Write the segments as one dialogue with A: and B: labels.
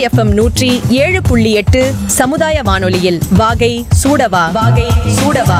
A: FM நூற்றி ஏழு புள்ளி எட்டு சமுதாய வானொலியில் வாகை சூடவா வாகை சூடவா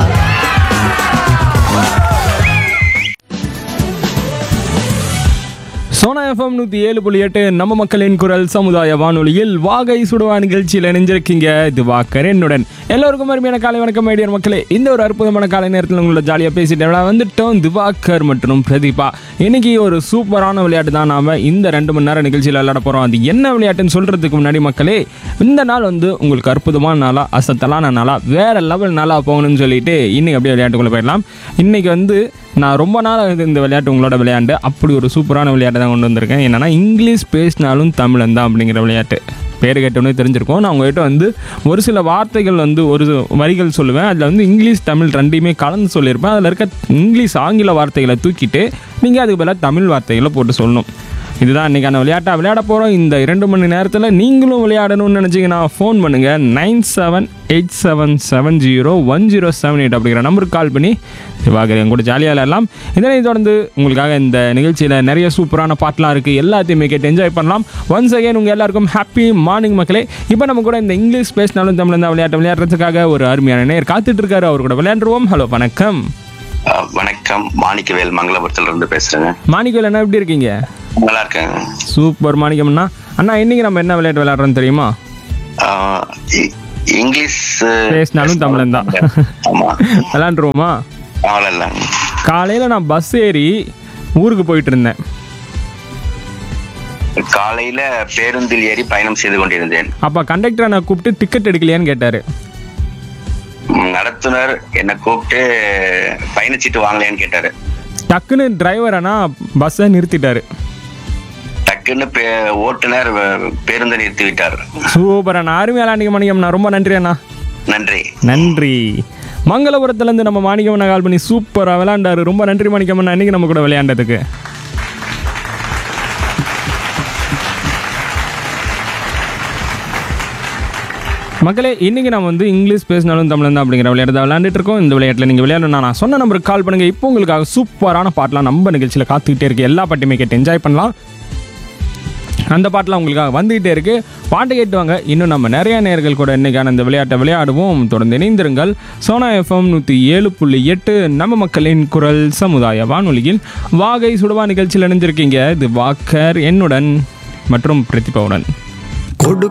B: சோனா எஃப்எம் நூற்றி ஏழு புள்ளி எட்டு நம்ம மக்களின் குரல் சமுதாய வானொலியில் வாகை சுடுவா நிகழ்ச்சியில் இணைஞ்சிருக்கீங்க இது வாக்கர் என்னுடன் எல்லோருக்கும் அருமையான காலை வணக்கம் ஐடியர் மக்களே இந்த ஒரு அற்புதமான காலை நேரத்தில் உங்களோட ஜாலியாக பேசிட்டு வந்துட்டோம் திவாகர் மற்றும் பிரதீபா இன்னைக்கு ஒரு சூப்பரான விளையாட்டு தான் நாம இந்த ரெண்டு மணி நேரம் நிகழ்ச்சியில் விளையாட போகிறோம் அது என்ன விளையாட்டுன்னு சொல்கிறதுக்கு முன்னாடி மக்களே இந்த நாள் வந்து உங்களுக்கு அற்புதமான நாளாக அசத்தலான நாளாக வேற லெவல் நாளாக போகணும்னு சொல்லிட்டு இன்னைக்கு அப்படியே விளையாட்டுக்குள்ளே போயிடலாம் இன்னைக்கு வந்து நான் ரொம்ப நாள் ஆகுது இந்த விளையாட்டு உங்களோட விளையாண்டு அப்படி ஒரு சூப்பரான விளையாட்டு தான் கொண்டு வந்திருக்கேன் என்னன்னா இங்கிலீஷ் பேசினாலும் தமிழன் தான் அப்படிங்கிற விளையாட்டு பேர் கேட்டோன்னே தெரிஞ்சிருக்கும் நான் உங்கள்கிட்ட வந்து ஒரு சில வார்த்தைகள் வந்து ஒரு வரிகள் சொல்லுவேன் அதில் வந்து இங்கிலீஷ் தமிழ் ரெண்டையுமே கலந்து சொல்லியிருப்பேன் அதில் இருக்க இங்கிலீஷ் ஆங்கில வார்த்தைகளை தூக்கிட்டு நீங்கள் அதுக்கு பதிலாக தமிழ் வார்த்தைகளை போட்டு சொல்லணும் இதுதான் இன்றைக்கான விளையாட்டை விளையாட போகிறோம் இந்த இரண்டு மணி நேரத்தில் நீங்களும் விளையாடணும்னு நினச்சிங்கன்னா ஃபோன் பண்ணுங்கள் nine seven eight seven seven zero one zero seven eight அப்படிங்கிற நம்பருக்கு கால் பண்ணி வாங்க என் கூட ஜாலியாக விளையாடலாம் இதனை தொடர்ந்து உங்களுக்காக இந்த நிகழ்ச்சியில் நிறைய சூப்பரான பாட்டெலாம் இருக்குது எல்லாத்தையுமே கேட்டு என்ஜாய் பண்ணலாம் ஒன்ஸ் அகைன் உங்கள் எல்லாருக்கும் ஹாப்பி மார்னிங் மக்களே இப்போ நம்ம கூட இந்த இங்கிலீஷ் பேசினாலும் தமிழ் தான் விளையாட்டு விளையாடுறதுக்காக ஒரு அருமையான நேர் காத்துட்டு இருக்காரு அவர் கூட விளையாண்டுருவோம் ஹலோ வணக்கம்
C: அஹ் வணக்கம் மாணிக்கவேல் மங்களபுரத்துல இருந்து பேசுறேங்க
B: மாணிக்கல் என்ன எப்படி இருக்கீங்க
C: நல்லா இருக்கேங்க
B: சூப்பர் மாணிக்கம்ண்ணா அண்ணா இன்னைக்கு நம்ம என்ன விளையாட்டு விளையாடுறோம் தெரியுமா
C: அஹ் இ- இங்கிலீஷ்
B: பேசினாலும் தமிழன் தான்
C: ஆமா
B: விளையாண்டுருவோமா
C: அவ்வளோலாம்
B: காலையில் நான் பஸ் ஏறி ஊருக்கு போயிட்டு இருந்தேன்
C: காலையில பேருந்தில் ஏறி பயணம் செய்து கொண்டிருந்தேன்
B: அப்போ கண்டக்டரை நான் கூப்பிட்டு டிக்கெட் எடுக்கலையான்னு கேட்டார்
C: ம், நடத்துனர் என்னை கூப்பிட்டு பயணச்சீட்டு வாங்கலையான்னு கேட்டாரு
B: டக்குன்னு டிரைவர் அண்ணா பஸ்ஸை நிறுத்திட்டாரு
C: டக்குன்னு பே- ஓட்டுநர் அஹ், பேருந்தை நிறுத்தி விட்டார்
B: சூப்பர் அண்ணா அருமையாக விளையாண்டிங்க மாணிக்கம்ண்ணா ரொம்ப நன்றி அண்ணா
C: நன்றி
B: நன்றி மங்களபுரத்துலேருந்து நம்ம மாணிக்கம்மண்ணா கால் பண்ணி சூப்பராக விளையாண்டாரு ரொம்ப நன்றி மாணிக்கம்மண்ணா இன்னைக்கு நம்ம கூட விளையாண்டதுக்கு மக்களே இன்னைக்கு நம்ம வந்து இங்கிலீஷ் பேசினாலும் தமிழ் தான் அப்படிங்கிற விளையாட்டு தான் விளையாண்டுட்டு இருக்கோம் இந்த விளையாட்டில் நீங்கள் விளையாடணும் நான் சொன்ன நம்பருக்கு கால் பண்ணுங்க இப்போ உங்களுக்காக சூப்பரான பாட்டெலாம் நம்ம நிகழ்ச்சியில் காத்துக்கிட்டே இருக்கு எல்லா பாட்டையுமே கேட்டு என்ஜாய் பண்ணலாம் அந்த பாட்டெலாம் உங்களுக்காக வந்துகிட்டே இருக்கு பாட்டு கேட்டுவாங்க இன்னும் நம்ம நிறைய நேர்கள் கூட இன்னைக்கான இந்த விளையாட்டை விளையாடுவோம் தொடர்ந்து இணைந்திருங்கள் சோனா எஃப்எம் நூற்றி ஏழு புள்ளி எட்டு நம்ம மக்களின் குரல் சமுதாய வானொலியில் வாகை சுடுவா நிகழ்ச்சியில் இணைஞ்சிருக்கீங்க இது வாக்கர் என்னுடன் மற்றும் பிரதிபாவுடன்
D: கொடு